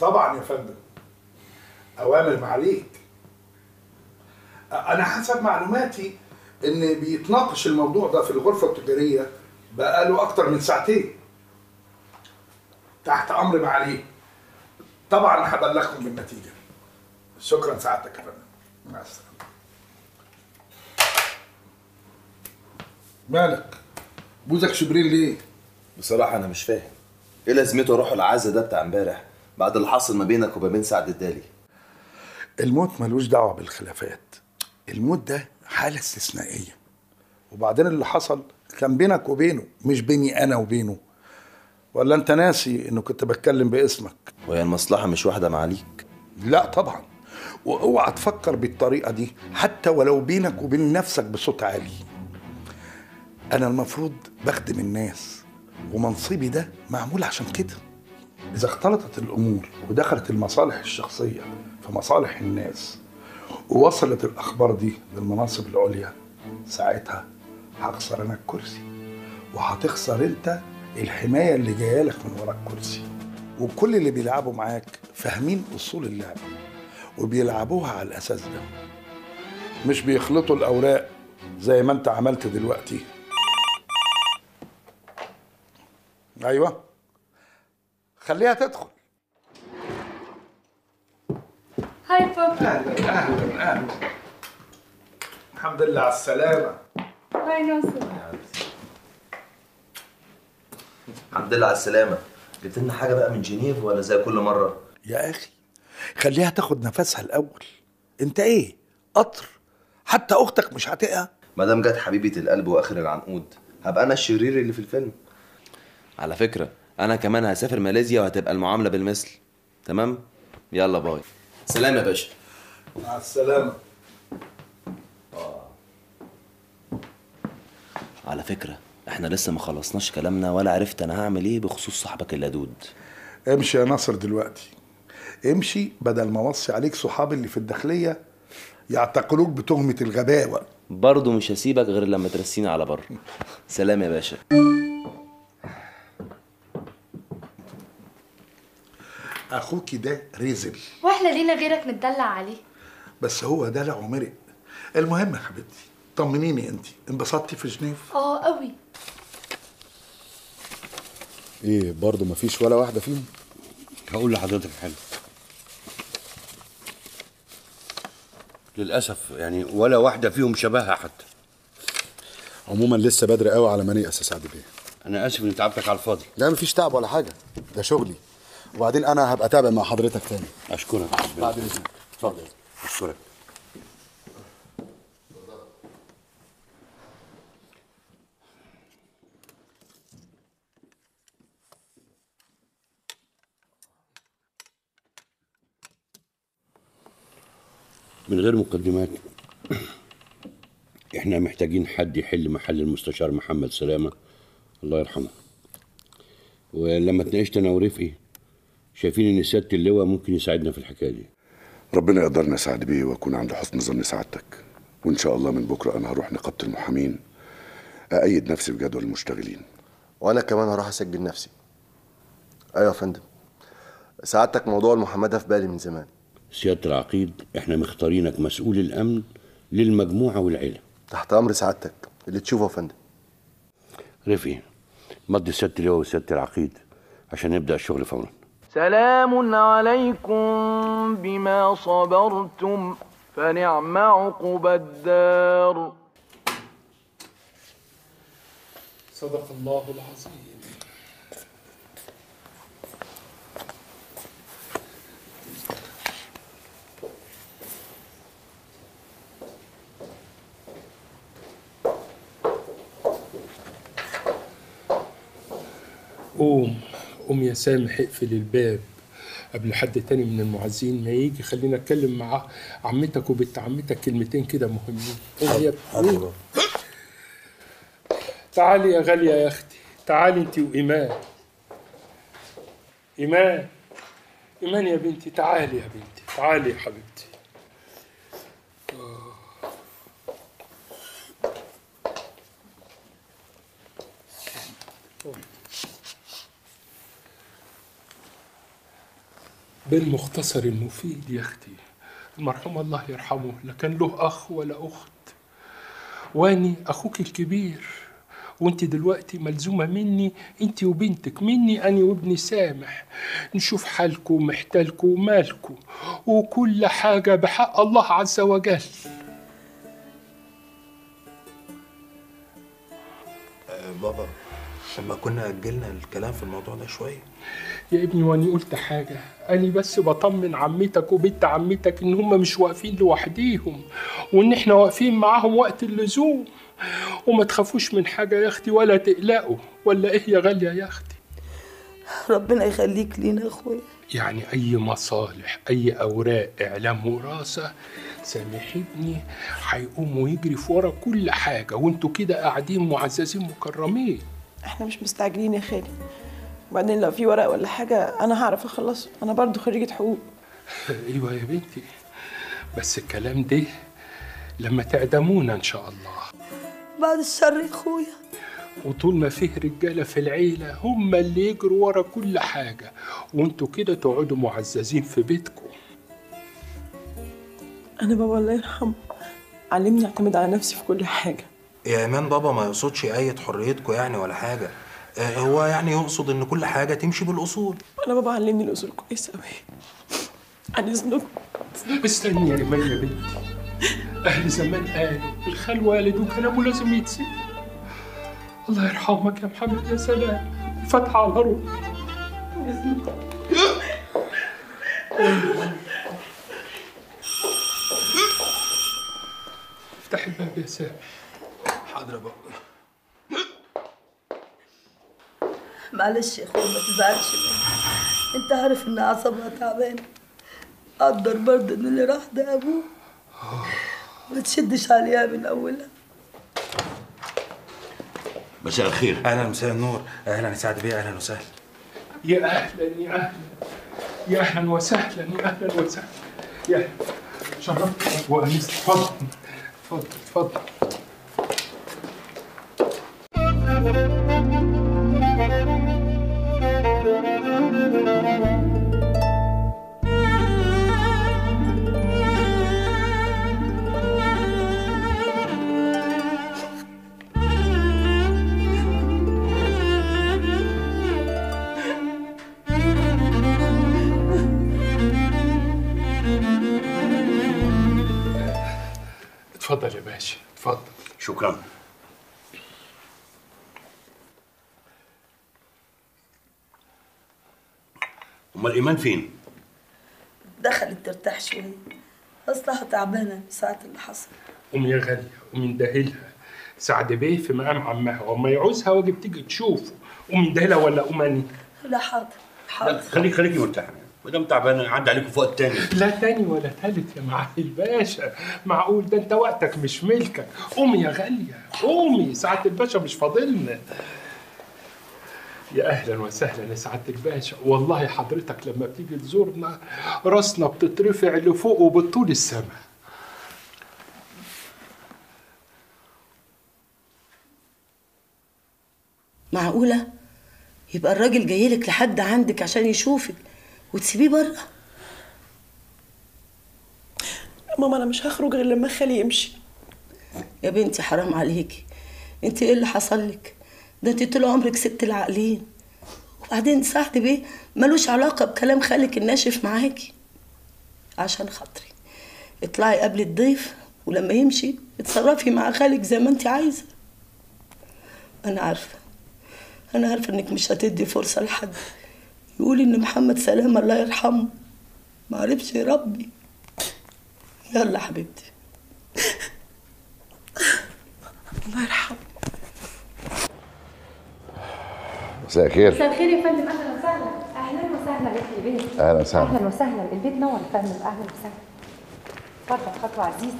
طبعا يا فندم اوامر معاليك انا حسب معلوماتي ان بيتناقش الموضوع ده في الغرفه التجاريه بقاله اكتر من ساعتين تحت امر معاليك طبعا هبلغكم بالنتيجه شكرا سعادتك يا فندم مع السلامه مالك بوزك شبرين ليه بصراحة أنا مش فاهم إيه لازمته أروح العزا ده بتاع امبارح بعد اللي حصل ما بينك وما بين سعد الدالي الموت ملوش دعوه بالخلافات الموت ده حاله استثنائيه وبعدين اللي حصل كان بينك وبينه مش بيني انا وبينه ولا انت ناسي انه كنت بتكلم باسمك وهي المصلحة مش واحدة معاليك لا طبعا واوعى تفكر بالطريقه دي حتى ولو بينك وبين نفسك بصوت عالي انا المفروض بخدم الناس ومنصبي ده معمول عشان كده اذا اختلطت الامور ودخلت المصالح الشخصيه في مصالح الناس ووصلت الاخبار دي للمناصب العليا ساعتها هخسر انا الكرسي وهتخسر انت الحمايه اللي جايه لك من ورا الكرسي وكل اللي بيلعبوا معاك فاهمين اصول اللعبه وبيلعبوها على الاساس ده مش بيخلطوا الاوراق زي ما انت عملت دلوقتي ايوه خليها تدخل هاي بابا اهلا اهلا اهلا الحمد لله على السلامه هاي ناصر الحمد لله على السلامة جبت لنا حاجة بقى من جنيف ولا زي كل مرة يا اخي خليها تاخد نفسها الاول انت ايه قطر حتى اختك مش هتقع ما دام جت حبيبة القلب وآخر العنقود هبقى أنا الشرير اللي في الفيلم على فكرة أنا كمان هسافر ماليزيا وهتبقى المعاملة بالمثل تمام يلا باي سلام يا باشا مع السلامه على فكرة احنا لسه ما خلصناش كلامنا ولا عرفت انا هعمل ايه بخصوص صاحبك اللدود امشي يا ناصر دلوقتي امشي بدل ما اوصي عليك صحابي اللي في الداخليه يعتقلوك بتهمه الغباوه برضه مش هسيبك غير لما ترسيني على بر سلام يا باشا اخوكي ده رزل واحنا لينا غيرك نتدلع عليه بس هو دلع ومرق المهم يا حبيبتي طمنيني انت انبسطتي في جنيف اه قوي ايه برضه مفيش ولا واحده فيهم هقول لحضرتك حاجه للاسف يعني ولا واحده فيهم شبهها حتى عموما لسه بدري قوي على ما نيأس يا سعد بيه انا اسف اني تعبتك على الفاضي لا مفيش تعب ولا حاجه ده شغلي وبعدين انا هبقى اتابع مع حضرتك تاني اشكرك بعد اذنك اتفضل اشكرك من غير مقدمات احنا محتاجين حد يحل محل المستشار محمد سلامة الله يرحمه ولما اتناقشت انا ورفقي شايفين ان سياده اللواء ممكن يساعدنا في الحكايه دي ربنا يقدرنا سعد بيه واكون عند حسن ظن سعادتك وان شاء الله من بكره انا هروح نقابه المحامين اأيد نفسي بجدول المشتغلين وانا كمان هروح اسجل نفسي ايوه يا فندم سعادتك موضوع المحاماه ده في بالي من زمان سياده العقيد احنا مختارينك مسؤول الامن للمجموعه والعيله تحت امر سعادتك اللي تشوفه يا فندم رفقي مضي سياده اللواء وسياده العقيد عشان نبدا الشغل فورا سلام عليكم بما صبرتم فنعم عقبى الدار صدق الله العظيم قوم قوم يا سامح اقفل الباب قبل حد تاني من المعزين ما يجي خلينا اتكلم مع عمتك وبنت عمتك كلمتين كده مهمين قوم يا ابني قوم. تعالي يا غالية يا اختي تعالي انت وإيمان إيمان إيمان يا بنتي تعالي يا بنتي تعالي يا حبيبتي آه. بالمختصر المفيد يا اختي المرحوم الله يرحمه لا كان له اخ ولا اخت واني اخوك الكبير وانت دلوقتي ملزومة مني انت وبنتك مني اني وابني سامح نشوف حالكم ومحتالكم ومالكم وكل حاجة بحق الله عز وجل آه، بابا لما كنا أجلنا الكلام في الموضوع ده شوية يا ابني واني قلت حاجة أنا بس بطمن عمتك وبنت عمتك إن هم مش واقفين لوحديهم وإن إحنا واقفين معاهم وقت اللزوم وما تخافوش من حاجة يا أختي ولا تقلقوا ولا إيه يا غالية يا أختي ربنا يخليك لينا يا اخويا يعني أي مصالح أي أوراق إعلام وراثة سامح ابني هيقوم ويجري في ورا كل حاجة وانتوا كده قاعدين معززين مكرمين احنا مش مستعجلين يا خالي وبعدين لو في ورق ولا حاجة أنا هعرف أخلصه أنا برضو خريجة حقوق ايوه يا بنتي بس الكلام ده لما تعدمونا ان شاء الله بعد الشر يا اخويا وطول ما فيه رجاله في العيله هم اللي يجروا ورا كل حاجه وانتوا كده تقعدوا معززين في بيتكم أنا بابا الله يرحمه علمني أعتمد على نفسي في كل حاجة يا إيمان بابا ما يقصدش أية حريتكم يعني ولا حاجة آه، هو يعني يقصد إن كل حاجة تمشي بالأصول أنا بابا علمني الأصول كويس أوي عن إذنكم استني يا ايمان يا بنتي اهل زمان قالوا الخال والد وكلامه لازم يتسمع الله يرحمك يا محمد يا سلام فتح على روحي افتح الباب يا سامح حاضر يا بابا معلش يا اخويا ما تزعلش مني انت عارف ان اعصابها تعبانه قدر برضه ان اللي راح ده ابوه ما تشدش عليها من اولها مساء الخير أهلا مساء النور أهلا يا سعد بيه أهلا وسهلا يا اهلا يا اهلا يا اهلا وسهلا يا اهلا وسهلا يا أهلاً. شرفت وانست اتفضل اتفضل اتفضل اتفضل يا باشا اتفضل شكرا امال ايمان فين دخلت ترتاح شويه اصلها تعبانه من ساعه اللي حصل قوم يا غالية قوم اندهلها سعد بيه في مقام عمها وما يعوزها واجب تيجي تشوفه قوم اندهلها ولا قوم اني لا حاضر حاضر خليك خليكي مرتاحه ما دام تعبانه عدى عليكم في وقت تاني لا تاني ولا تالت يا معالي الباشا معقول ده انت وقتك مش ملكك قومي يا غالية قومي سعادة الباشا مش فاضلنا يا اهلا وسهلا يا سعادة الباشا والله حضرتك لما بتيجي تزورنا راسنا بتترفع لفوق وبالطول السماء معقولة؟ يبقى الراجل جايلك لحد عندك عشان يشوفك وتسيبيه بره ماما انا مش هخرج غير لما خالي يمشي يا بنتي حرام عليكي انت ايه اللي حصل لك ده انت طول عمرك ست العاقلين وبعدين سعد بيه ملوش علاقة بكلام خالك الناشف معاكي عشان خاطري اطلعي قبل الضيف ولما يمشي اتصرفي مع خالك زي ما انت عايزة انا عارفة انا عارفة انك مش هتدي فرصة لحد يقول ان محمد سلام الله يرحمه معرفش يربي يلا حبيبتي الله يرحمه مساء الخير مساء الخير يا فندم اهلا وسهلا اهلا وسهلا بك يا بنتي أهلا وسهلا. اهلا وسهلا البيت نور يا فندم اهلا وسهلا اتفضل خطوه عزيزه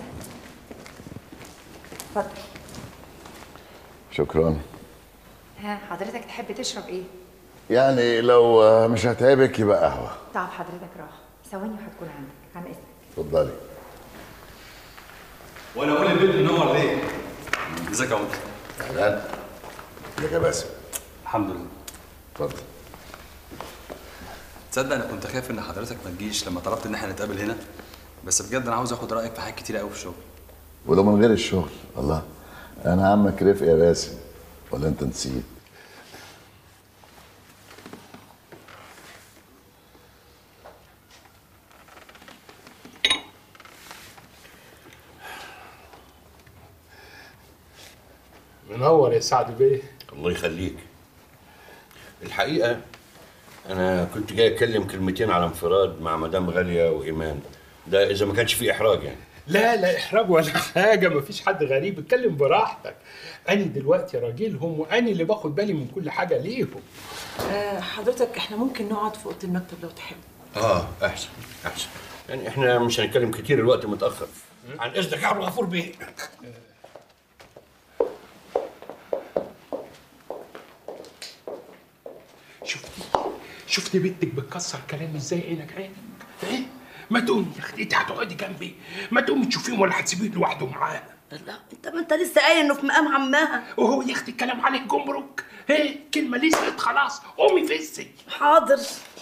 اتفضل شكرا ها حضرتك تحب تشرب ايه؟ يعني لو آه، مش هتعبك يبقى قهوه تعب حضرتك راحه ثواني وهتكون عندك عن اذنك اتفضلي وانا اقول البيت منور ليه؟ ازيك يا عمر؟ اهلا ازيك يا باسم الحمد لله اتفضل تصدق انا كنت خايف ان حضرتك ما تجيش لما طلبت ان احنا نتقابل هنا بس بجد انا عاوز اخد رايك في حاجات كتير قوي في الشغل ولو من غير الشغل الله انا عمك رفقي يا باسم ولا انت نسيت منور يا سعد بيه الله يخليك الحقيقة أنا كنت جاي أتكلم كلمتين على انفراد مع مدام غالية وإيمان ده إذا ما كانش فيه إحراج يعني لا لا احراج ولا حاجه مفيش حد غريب اتكلم براحتك انا دلوقتي راجلهم وانا اللي باخد بالي من كل حاجه ليهم آه حضرتك احنا ممكن نقعد في اوضه المكتب لو تحب آه أحسن أحسن يعني إحنا مش هنتكلم كتير الوقت متأخر عن إذنك يا عبد الغفور بيه شفتي شفتي بنتك بتكسر كلامي ازاي عينك عينك ايه ما تقومي يا اختي انت هتقعدي جنبي ما تقومي تشوفيه ولا هتسيبيه لوحده معانا لا انت ما انت لسه قايل انه في مقام عمها وهو يا اختي الكلام عليك جمرك ايه كلمه لسه خلاص قومي فزي حاضر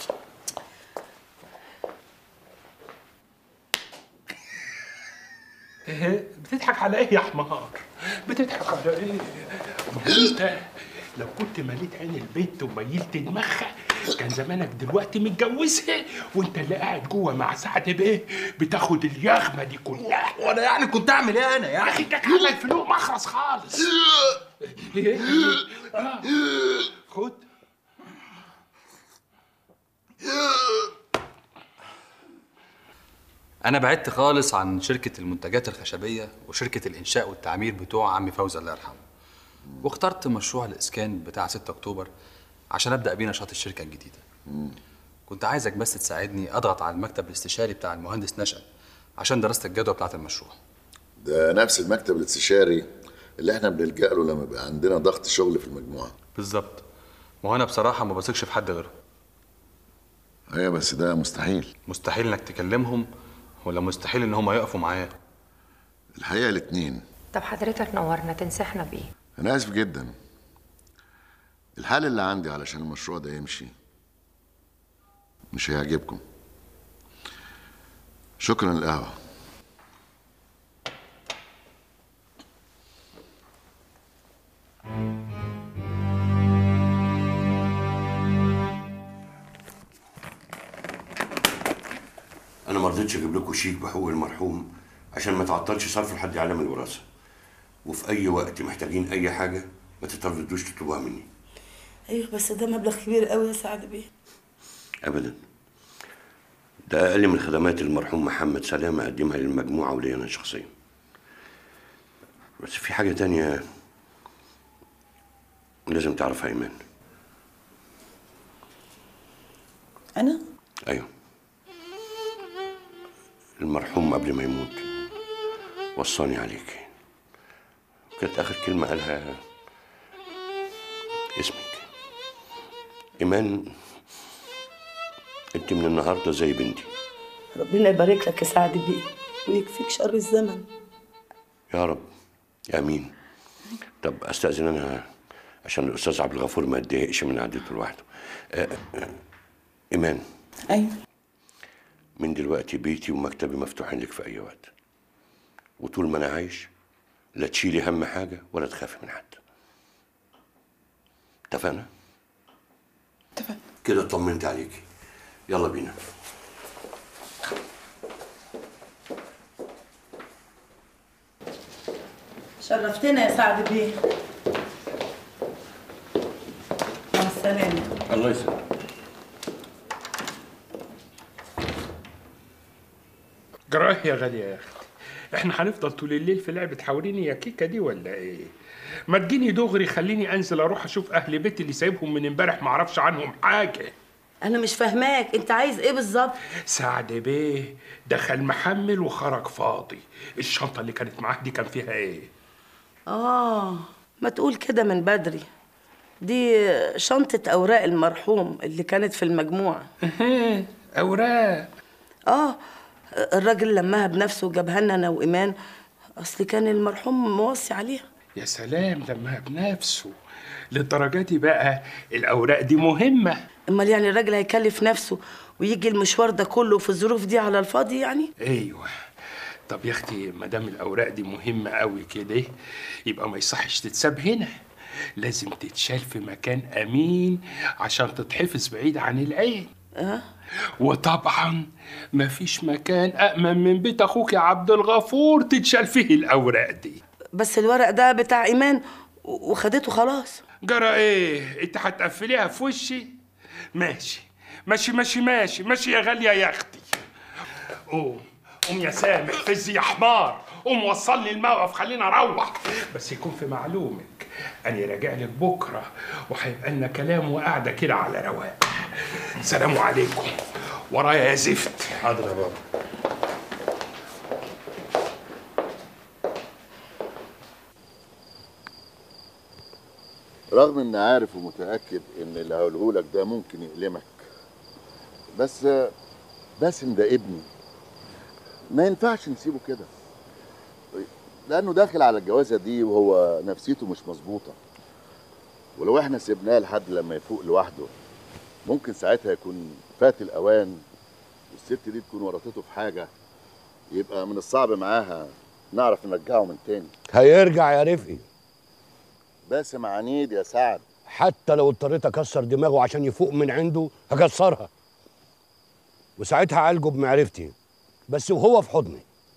ايه بتضحك على ايه يا حمار بتضحك على ايه ما هو انت لو كنت مليت عين البنت وميلت دماغها كان زمانك دلوقتي متجوزها وانت اللي قاعد جوه مع سعد بيه بتاخد اليغمه دي كلها وانا يعني كنت اعمل ايه انا يا يعني اخي جاك على الفلوق مخرس خالص ايه آه. خد انا بعدت خالص عن شركه المنتجات الخشبيه وشركه الانشاء والتعمير بتوع عمي فوزي الله يرحمه واخترت مشروع الاسكان بتاع 6 اكتوبر عشان ابدا بيه نشاط الشركه الجديده كنت عايزك بس تساعدني اضغط على المكتب الاستشاري بتاع المهندس نشأت عشان دراسه الجدوى بتاعه المشروع ده نفس المكتب الاستشاري اللي احنا بنلجأ له لما يبقى عندنا ضغط شغل في المجموعه بالظبط وانا بصراحه ما بثقش في حد غيره ايوه بس ده مستحيل مستحيل انك تكلمهم ولا مستحيل ان هم يقفوا معايا الحقيقه الاتنين طب حضرتك نورنا تنصحنا بايه انا اسف جدا الحل اللي عندي علشان المشروع ده يمشي مش هيعجبكم شكرا للقهوه أنا ما رضيتش أجيب لكم شيك بحقوق المرحوم عشان ما تعطلش صرف لحد يعلم الوراثة وفي أي وقت محتاجين أي حاجة ما تترددوش تطلبوها مني ايوه بس ده مبلغ كبير قوي يا سعد بيه أبدا ده أقل من خدمات المرحوم محمد سلامة قدمها للمجموعة وليا أنا شخصيا بس في حاجة تانية لازم تعرفها إيمان انا أيوه المرحوم قبل ما يموت وصاني عليك كانت آخر كلمة قالها اسمك إيمان أنت من النهاردة زي بنتي ربنا يبارك لك يا سعد بيه ويكفيك شر الزمن يا رب آمين طب أستأذن أنا عشان الأستاذ عبد الغفور ما يتضايقش من قعدته لوحده آه، آه، إيمان ايوه من دلوقتي بيتي ومكتبي مفتوحين لك في أي وقت وطول ما أنا عايش لا تشيلي هم حاجة ولا تخافي من حد اتفقنا؟ اتفقنا كده اطمنت عليكي يلا بينا شرفتنا يا سعد بيه مع السلامه الله يسلمك جراه يا غالية يا اختي احنا هنفضل طول الليل في لعبة حوريني يا كيكة دي ولا ايه؟ ما تجيني دغري خليني انزل اروح اشوف اهل بيتي اللي سايبهم من امبارح ما اعرفش عنهم حاجة انا مش فاهماك انت عايز ايه بالظبط سعد بيه دخل محمل وخرج فاضي الشنطة اللي كانت معاه دي كان فيها ايه؟ اه ما تقول كده من بدري دي شنطة أوراق المرحوم اللي كانت في المجموعة أوراق اه الراجل لماها بنفسه وجابها لنا أنا وإيمان أصل كان المرحوم موصي عليها يا سلام لما بنفسه للدرجة دي بقى الأوراق دي مهمة امال يعني الراجل هيكلف نفسه ويجي المشوار ده كله في الظروف دي على الفاضي يعني ايوه طب يا اختي ما دام الاوراق دي مهمه قوي كده يبقى ما يصحش تتساب هنا لازم تتشال في مكان امين عشان تتحفظ بعيد عن العين اه وطبعا مفيش مكان أأمن من بيت أخوك يا عبد الغفور تتشال فيه الأوراق دي بس الورق ده بتاع ايمان و- وخدته خلاص جرى إيه؟ أنت هتقفليها في وشي؟ ماشي ماشي ماشي ماشي ماشي يا غالية يا أختي قوم قوم يا سامح فز يا حمار قوم وصلني الموقف خلينا أروح بس يكون في معلومك أنا راجع لك بكرة وهيبقى لنا كلام وقعدة كده على رواق سلام عليكم ورايا يا زفت حاضر يا بابا رغم اني عارف ومتاكد ان اللي هقوله لك ده ممكن يألمك بس باسم ده ابني ما ينفعش نسيبه كده لانه داخل على الجوازه دي وهو نفسيته مش مظبوطه ولو احنا سيبناه لحد لما يفوق لوحده ممكن ساعتها يكون فات الاوان والست دي تكون ورطته في حاجه يبقى من الصعب معاها نعرف نرجعه من تاني هيرجع يا رفقي باسم عنيد يا سعد حتى لو اضطريت اكسر دماغه عشان يفوق من عنده هكسرها وساعتها اعالجه بمعرفتي بس وهو في حضني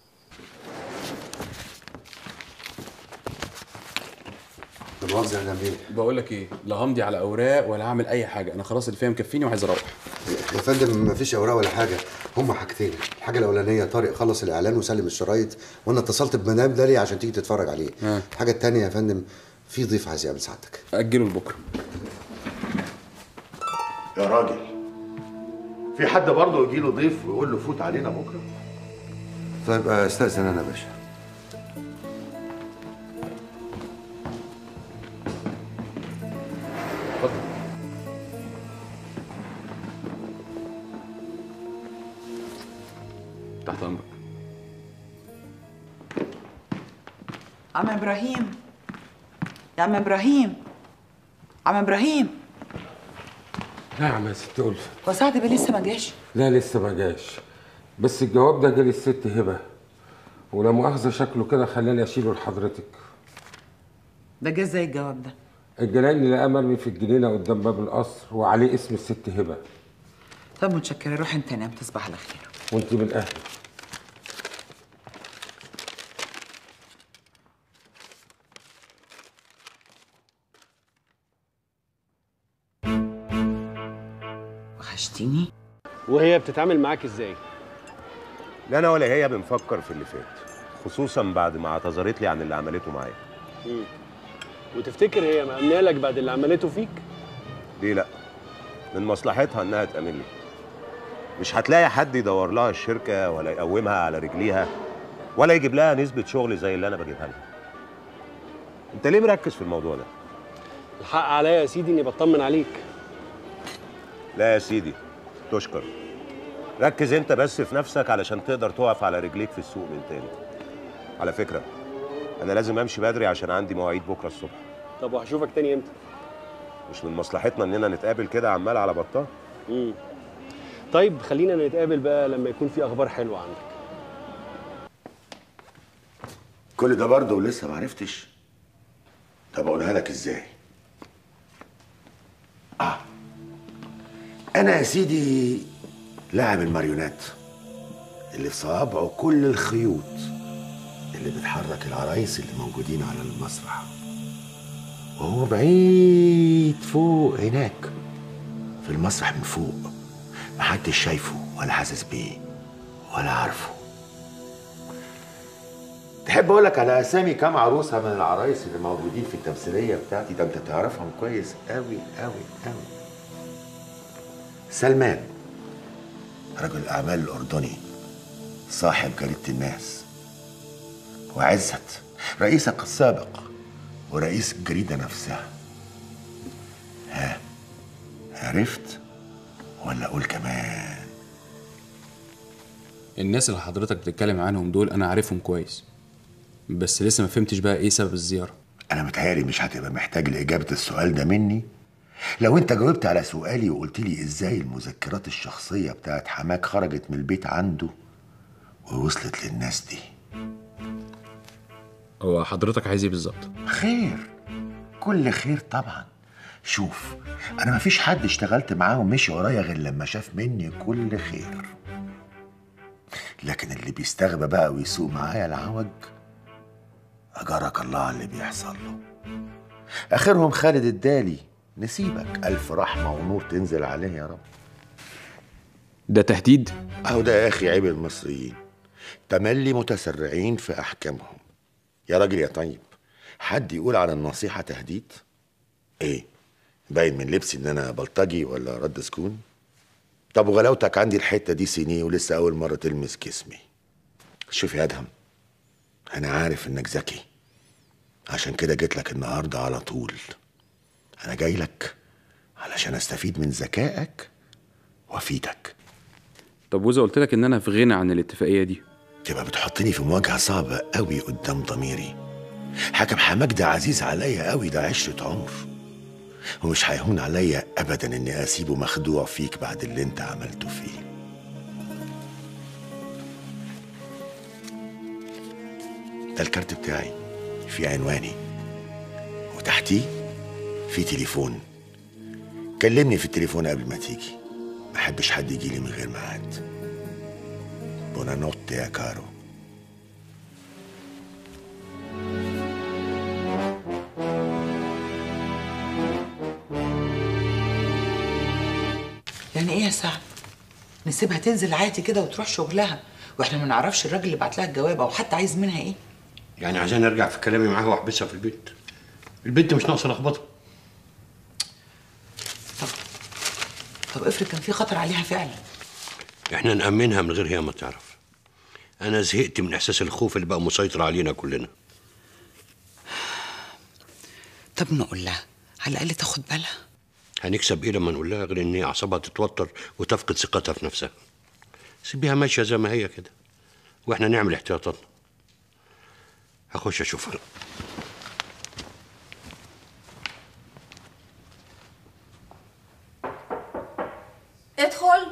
مؤاخذة يا نبيل بقول لك ايه لا همضي على اوراق ولا هعمل اي حاجه انا خلاص اللي فيها مكفيني وعايز اروح يا فندم مفيش اوراق ولا حاجه هما حاجتين الحاجه الاولانيه طارق خلص الاعلان وسلم الشرايط وانا اتصلت بمدام دالي عشان تيجي تتفرج عليه آه. الحاجه التانيه يا فندم في ضيف عايز يقابل سعادتك اجله لبكره يا راجل في حد برضه يجي له ضيف ويقول له فوت علينا بكره طيب آه، استاذن انا يا باشا تحت امرك عم ابراهيم يا عم ابراهيم عم ابراهيم نعم يا ست ألفة هو سعد بيه لسه ما جاش لا لسه ما جاش بس الجواب ده جالي الست هبة ولا مؤاخذة شكله كده خلاني أشيله لحضرتك ده جه ازاي الجواب ده الجناين اللي لقاه مرمي في الجنينة قدام باب القصر وعليه اسم الست هبة طب متشكره روح انت نام تصبح على خير وانت من أهلي وحشتيني وهي بتتعامل معاك ازاي؟ لا انا ولا هي بنفكر في اللي فات خصوصا بعد ما اعتذرت لي عن اللي عملته معايا مم. وتفتكر هي مأمنة لك بعد اللي عملته فيك؟ ليه لا من مصلحتها انها تامن لي مش هتلاقي حد يدور لها الشركه ولا يقومها على رجليها ولا يجيب لها نسبه شغل زي اللي انا بجيبها لها انت ليه مركز في الموضوع ده الحق عليا يا سيدي اني بطمن عليك لا يا سيدي تشكر ركز انت بس في نفسك علشان تقدر تقف على رجليك في السوق من تاني على فكره انا لازم امشي بدري عشان عندي مواعيد بكره الصبح طب وهشوفك تاني امتى؟ مش من مصلحتنا اننا نتقابل كده عمال على بطال مم. طيب خلينا نتقابل بقى لما يكون في اخبار حلوه عندك كل ده برضه ولسه ما عرفتش طب اقولها لك ازاي اه انا يا سيدي لاعب الماريونات اللي في صوابعه كل الخيوط اللي بتحرك العرايس اللي موجودين على المسرح وهو بعيد فوق هناك في المسرح من فوق محدش شايفه ولا حاسس بيه ولا عارفه تحب اقول لك على اسامي كام عروسه من العرايس اللي موجودين في التمثيليه بتاعتي ده انت تعرفهم كويس قوي قوي قوي سلمان رجل اعمال الاردني صاحب جريده الناس وعزت رئيسك السابق ورئيس الجريده نفسها ها عرفت ولا اقول كمان الناس اللي حضرتك بتتكلم عنهم دول انا عارفهم كويس بس لسه ما فهمتش بقى ايه سبب الزياره انا متهيألي مش هتبقى محتاج لاجابه السؤال ده مني لو انت جاوبت على سؤالي وقلت لي ازاي المذكرات الشخصية بتاعت حماك خرجت من البيت عنده ووصلت للناس دي هو حضرتك عايز ايه بالظبط خير كل خير طبعا شوف انا مفيش حد اشتغلت معاه ومشي ورايا غير لما شاف مني كل خير لكن اللي بيستغبى بقى ويسوق معايا العوج اجرك الله على اللي بيحصل له اخرهم خالد الدالي نسيبك الف رحمه ونور تنزل عليه يا رب ده تهديد اهو ده يا اخي عيب المصريين تملي متسرعين في احكامهم يا راجل يا طيب حد يقول على النصيحه تهديد ايه باين من لبسي ان انا بلطجي ولا رد سكون طب وغلاوتك عندي الحته دي سنين ولسه اول مره تلمس جسمي شوف يا ادهم انا عارف انك ذكي عشان كده جيت لك النهارده على طول انا جاي لك علشان استفيد من ذكائك وافيدك طب واذا قلت لك ان انا في غنى عن الاتفاقيه دي تبقى بتحطني في مواجهه صعبه قوي قدام ضميري حكم حماك ده عزيز عليا قوي ده عشره عمر ومش هيهون عليا ابدا اني اسيبه مخدوع فيك بعد اللي انت عملته فيه ده الكارت بتاعي في عنواني وتحتيه في تليفون كلمني في التليفون قبل ما تيجي ما احبش حد يجي لي من غير ميعاد بونانوت يا كارو يعني ايه يا سعد نسيبها تنزل عادي كده وتروح شغلها واحنا ما نعرفش الراجل اللي بعت لها الجواب او حتى عايز منها ايه يعني عايزين ارجع في كلامي معاها واحبسها في البيت البنت مش ناقصه لخبطه طب افرض كان في خطر عليها فعلا احنا نأمنها من غير هي ما تعرف انا زهقت من احساس الخوف اللي بقى مسيطر علينا كلنا طب نقول لها على الاقل تاخد بالها هنكسب ايه لما نقول لها غير ان هي اعصابها تتوتر وتفقد ثقتها في نفسها سيبيها ماشيه زي ما هي كده واحنا نعمل احتياطاتنا هخش اشوفها ادخل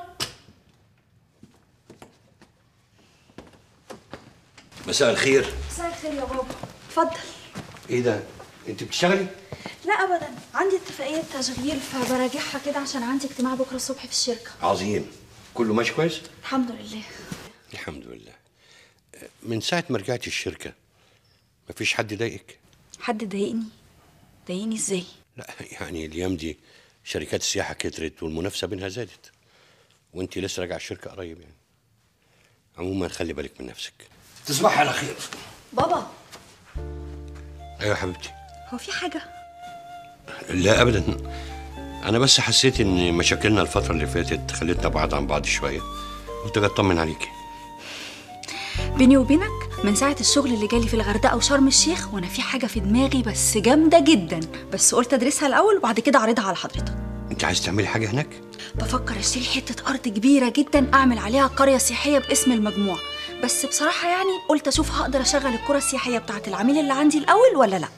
مساء الخير مساء الخير يا بابا اتفضل ايه ده انت بتشتغلي لا ابدا عندي اتفاقيه تشغيل فبراجعها كده عشان عندي اجتماع بكره الصبح في الشركه عظيم كله ماشي كويس الحمد لله الحمد لله من ساعه ما رجعت الشركه مفيش حد ضايقك حد ضايقني ضايقني ازاي لا يعني الايام دي شركات السياحه كترت والمنافسه بينها زادت وانت لسه راجعه الشركه قريب يعني عموما خلي بالك من نفسك تصبحي على خير بابا ايوه يا حبيبتي هو في حاجه لا ابدا انا بس حسيت ان مشاكلنا الفتره اللي فاتت خلتنا بعاد عن بعض شويه قلت اجي اطمن عليكي بيني وبينك من ساعة الشغل اللي جالي في الغردقة وشرم الشيخ وأنا في حاجة في دماغي بس جامدة جدا بس قلت أدرسها الأول وبعد كده أعرضها على حضرتك انت عايز تعملي حاجه هناك بفكر أشتري حتة أرض كبيرة جدا أعمل عليها قرية سياحية باسم المجموعة بس بصراحة يعني قلت أشوف هقدر أشغل القرى السياحية بتاعة العميل اللي عندي الأول ولا لأ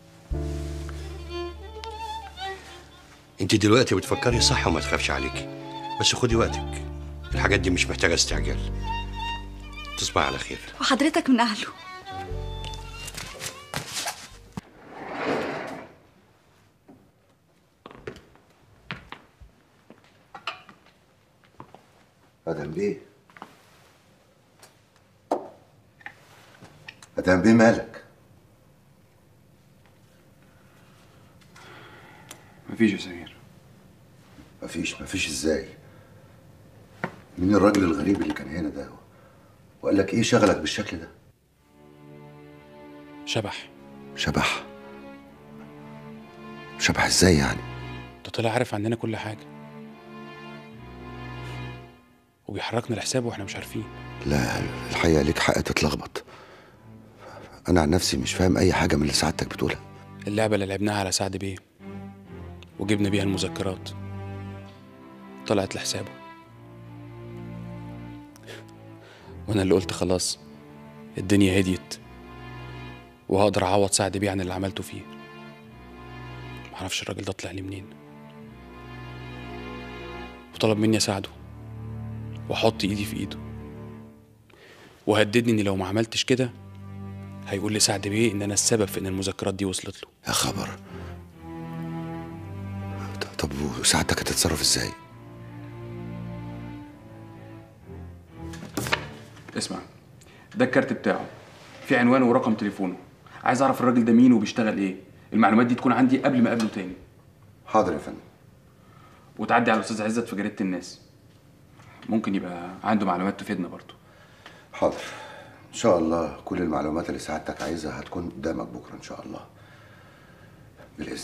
انت دلوقتي بتفكري صح وما تخافش عليكي بس خدي وقتك الحاجات دي مش محتاجه استعجال تصبحي على خير وحضرتك من أهله ادهم بيه ادهم بيه مالك مفيش يا سمير مفيش مفيش ازاي مين الراجل الغريب اللي كان هنا ده وقال لك ايه شغلك بالشكل ده شبح شبح شبح ازاي يعني ده طلع عارف عننا كل حاجه وبيحركنا لحسابه واحنا مش عارفين لا الحقيقه ليك حق تتلخبط انا عن نفسي مش فاهم اي حاجه من اللي سعادتك بتقولها اللعبه اللي لعبناها على سعد بيه وجبنا بيها المذكرات طلعت لحسابه وانا اللي قلت خلاص الدنيا هديت وهقدر اعوض سعد بيه عن اللي عملته فيه معرفش الراجل ده طلع لي منين وطلب مني اساعده واحط ايدي في ايده وهددني اني لو ما عملتش كده هيقول لسعد بيه ان انا السبب في ان المذكرات دي وصلت له يا خبر ط- طب وساعتك هتتصرف ازاي اسمع ده الكارت بتاعه في عنوانه ورقم تليفونه عايز اعرف الراجل ده مين وبيشتغل ايه المعلومات دي تكون عندي قبل ما اقابله تاني حاضر يا فندم وتعدي على الاستاذ عزت في جريده الناس ممكن يبقى عنده معلومات تفيدنا برضه حاضر ان شاء الله كل المعلومات اللي سعادتك عايزها هتكون قدامك بكره ان شاء الله بالاذن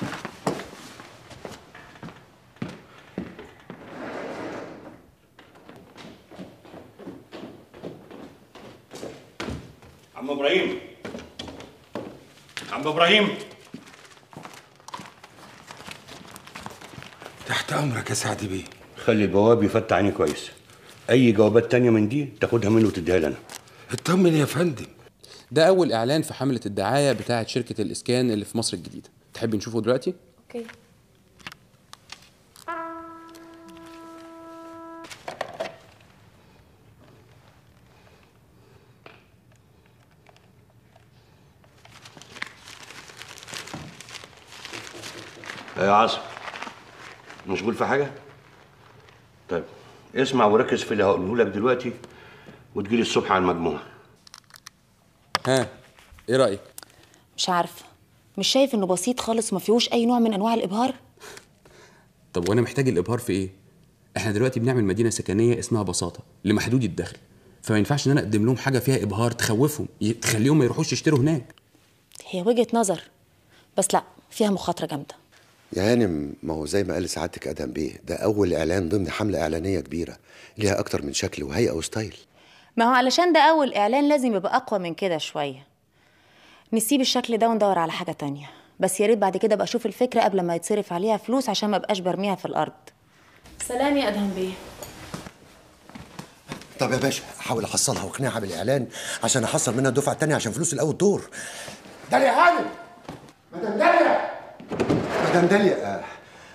عم ابراهيم عم ابراهيم تحت امرك يا سعد بيه خلي البواب يفتح عيني كويس اي جوابات تانية من دي تاخدها منه وتديها لنا اطمن يا فندم ده اول اعلان في حمله الدعايه بتاعه شركه الاسكان اللي في مصر الجديده تحب نشوفه دلوقتي اوكي يا عاصم مشغول في حاجه طيب اسمع وركز في اللي هقوله لك دلوقتي وتجيلي الصبح على المجموعه ها ايه رايك مش عارفه مش شايف انه بسيط خالص وما فيهوش اي نوع من انواع الابهار طب وانا محتاج الابهار في ايه احنا دلوقتي بنعمل مدينه سكنيه اسمها بساطه لمحدودي الدخل فما ينفعش ان انا اقدم لهم حاجه فيها ابهار تخوفهم ي- تخليهم ما يروحوش يشتروا هناك هي وجهه نظر بس لا فيها مخاطره جامده يا هانم ما هو زي ما قال سعادتك ادهم بيه ده اول اعلان ضمن حمله اعلانيه كبيره ليها اكتر من شكل وهيئه وستايل ما هو علشان ده اول اعلان لازم يبقى اقوى من كده شويه نسيب الشكل ده وندور على حاجه تانية بس يا ريت بعد كده ابقى اشوف الفكره قبل ما يتصرف عليها فلوس عشان ما ابقاش برميها في الارض سلام يا ادهم بيه طب يا باشا حاول احصلها واقنعها بالاعلان عشان احصل منها الدفعه الثانيه عشان فلوس الاول دور داليا هانم مدام داليا مدام داليا آه.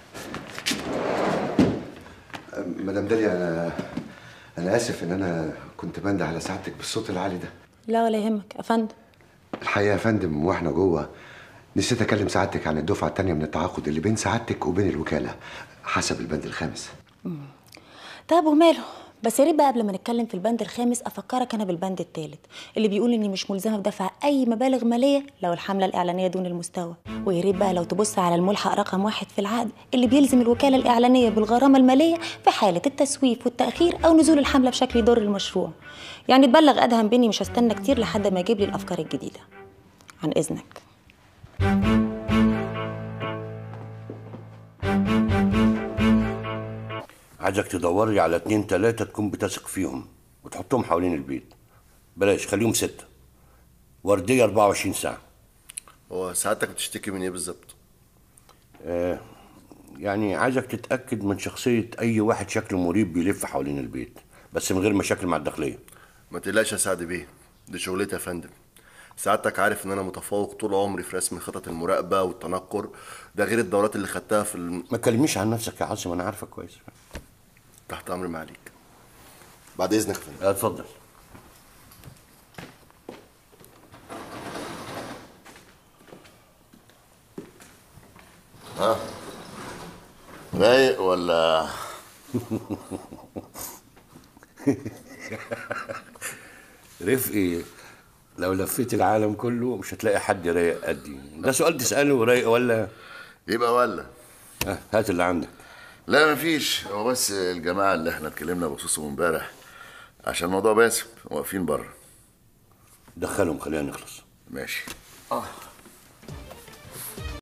آه، مدام داليا انا انا اسف ان انا كنت بنده على سعادتك بالصوت العالي ده لا ولا يهمك افندم الحقيقه يا فندم واحنا جوه نسيت اكلم سعادتك عن الدفعه الثانيه من التعاقد اللي بين سعادتك وبين الوكاله حسب البند الخامس طب وماله بس يا ريت بقى قبل ما نتكلم في البند الخامس افكرك انا بالبند الثالث اللي بيقول اني مش ملزمه بدفع اي مبالغ ماليه لو الحمله الاعلانيه دون المستوى ويا ريت بقى لو تبص على الملحق رقم واحد في العقد اللي بيلزم الوكاله الاعلانيه بالغرامه الماليه في حاله التسويف والتاخير او نزول الحمله بشكل يضر المشروع يعني تبلغ ادهم بيني مش هستنى كتير لحد ما يجيب لي الافكار الجديده عن اذنك عايزك تدوري على اتنين تلاتة تكون بتثق فيهم وتحطهم حوالين البيت بلاش خليهم ستة وردية 24 ساعة هو سعادتك بتشتكي من ايه بالظبط؟ آه يعني عايزك تتأكد من شخصية أي واحد شكله مريب بيلف حوالين البيت بس من غير مشاكل مع الداخلية ما تقلقش يا سعد بيه دي شغلتي يا فندم سعادتك عارف ان انا متفوق طول عمري في رسم خطط المراقبه والتنكر ده غير الدورات اللي خدتها في الم... ما تكلميش عن نفسك يا عاصم أنا عارفك كويس تحت امر معاليك بعد اذنك يا فندم اتفضل ها رايق ولا رفقي لو لفيت العالم كله مش هتلاقي حد رايق قدي ده سؤال تسأله رايق ولا يبقى ولا آه، هات اللي عندك لا مفيش هو بس الجماعة اللي احنا اتكلمنا بخصوصهم امبارح عشان الموضوع باسم واقفين بره دخلهم خلينا نخلص ماشي اه